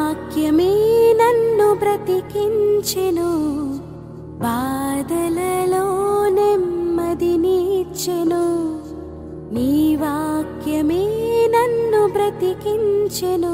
వాక్యమే నన్ను బ్రతికించెను బాధలలో నెమ్మదినిచ్చెను నీ వాక్యమే నన్ను బ్రతికించెను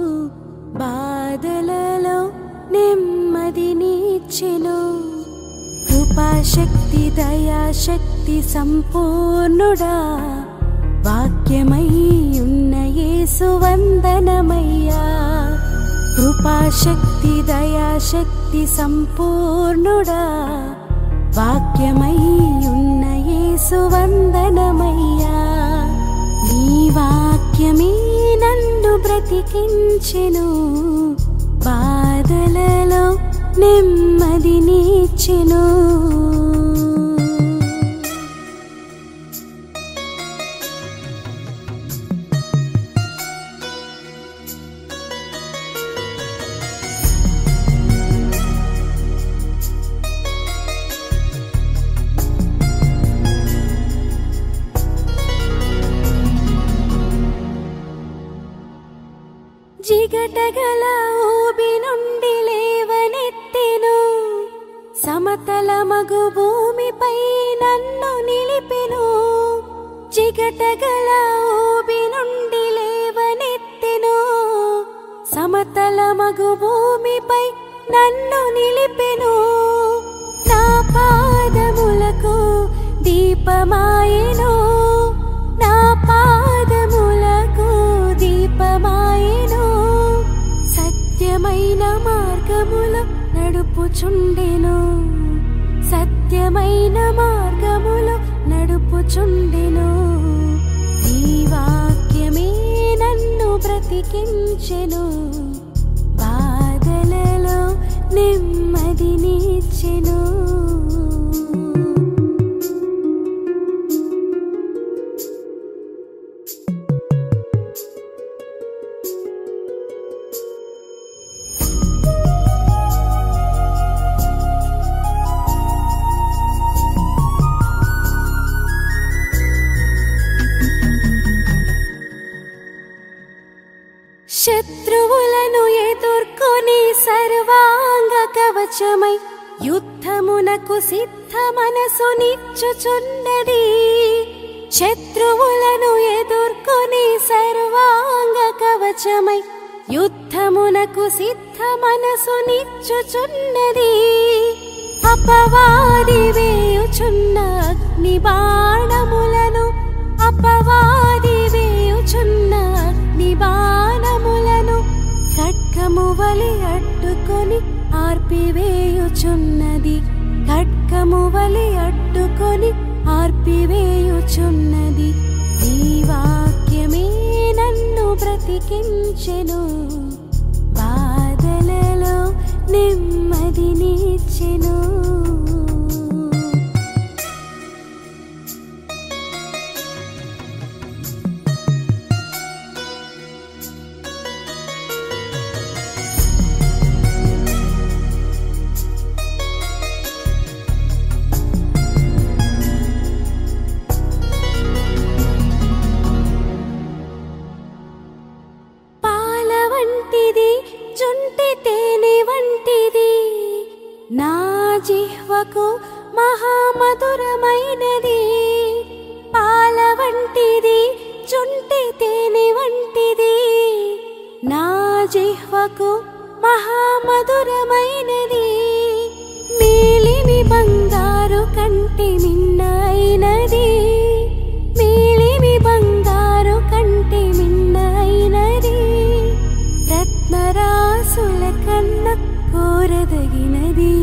బాధలలో నెమ్మదినిచ్చెను కృపాశక్తి దయాశక్తి సంపూర్ణుడా వాక్యమై ఉన్న యేసు వందనమయ్యా కృపాశక్తి దయాశక్తి సంపూర్ణుడా వాక్యమై ఉన్న యేసు వందనమయ్యా నీ వాక్యమే నన్ను బ్రతికించెను బాధలలో నెమ్మదినిచ్చెను జిగటగల ఊబి నుండి లేవనెత్తెను సమతల మగు భూమిపై నన్ను నిలిపెను జిగటగల ఊబి నుండి లేవనెత్తెను సమతల మగు భూమిపై నన్ను నిలిపెను నా పాదములకు దీపమాయెను నా పాదములకు దీపమాయెను సత్యమైన మార్గముల నడుపుచుండెను సత్యమైన మార్గములు నడుపుచుండెను నీ వాక్యమే నన్ను బ్రతికించెను బాధలలో నెమ్మదినిచ్చెను శత్రువులను ఎదుర్కొని సర్వాంగ కవచమై యుద్ధమునకు సిద్ధ మనసు నిచ్చుచున్నది శత్రువులను ఎదుర్కొని సర్వాంగ కవచమై యుద్ధమునకు సిద్ధ మనసు నిచ్చుచున్నది అపవాది వేయుచున్న అగ్ని బాణములను అపవాది వేయుచున్న అగ్ని బాణములను ఖడ్గము వలి అడ్డుకొని ఆర్పివేయుచున్నది ఖడ్గము వలి అడ్డుకొని ఆర్పివేయుచున్నది నీ వాక్యమే నన్ను బ్రతికించెను బాధలలో నెమ్మదినిచ్చెను పాల వంటిది జుంటి తేనె వంటిది నా జిహ్వకు మహామధురమైనది పాల వంటిది జుంటి తేనె వంటిది నా జిహ్వకు మహామధురమైనది మేలిమి బంగారు కంటి మిన్నైనది మేలిమి బంగారు కంటి మిన్నైనది రత్నరాసుల కన్న కోరదగినది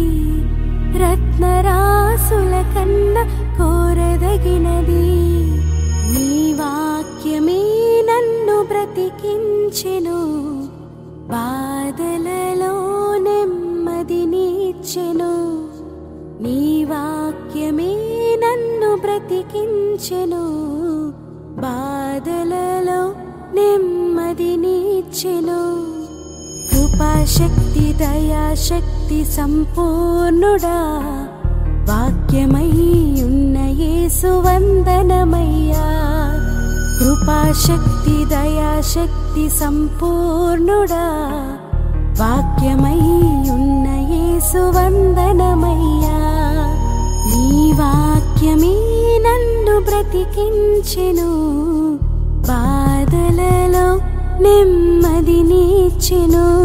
రత్నరాసుల కన్న కోరదగినది నీ వాక్యమే నన్ను బ్రతికించెను బాధలలో నెమ్మదినిచ్చెను నీ వాక్యమే నన్ను బ్రతికించెను బాధలలో నెమ్మదినిచ్చెను కృపాశక్తి దయాశక్తి సంపూర్ణుడా వాక్యమై ఉన్న యేసు వందనమయ్యా కృపాశక్తి దయాశక్తి సంపూర్ణుడా వాక్యమై ఉన్న యేసు వందనమయ్యా నీ వాక్యమే నన్ను బ్రతికించెను బాధలలో నెమ్మదినిచ్చెను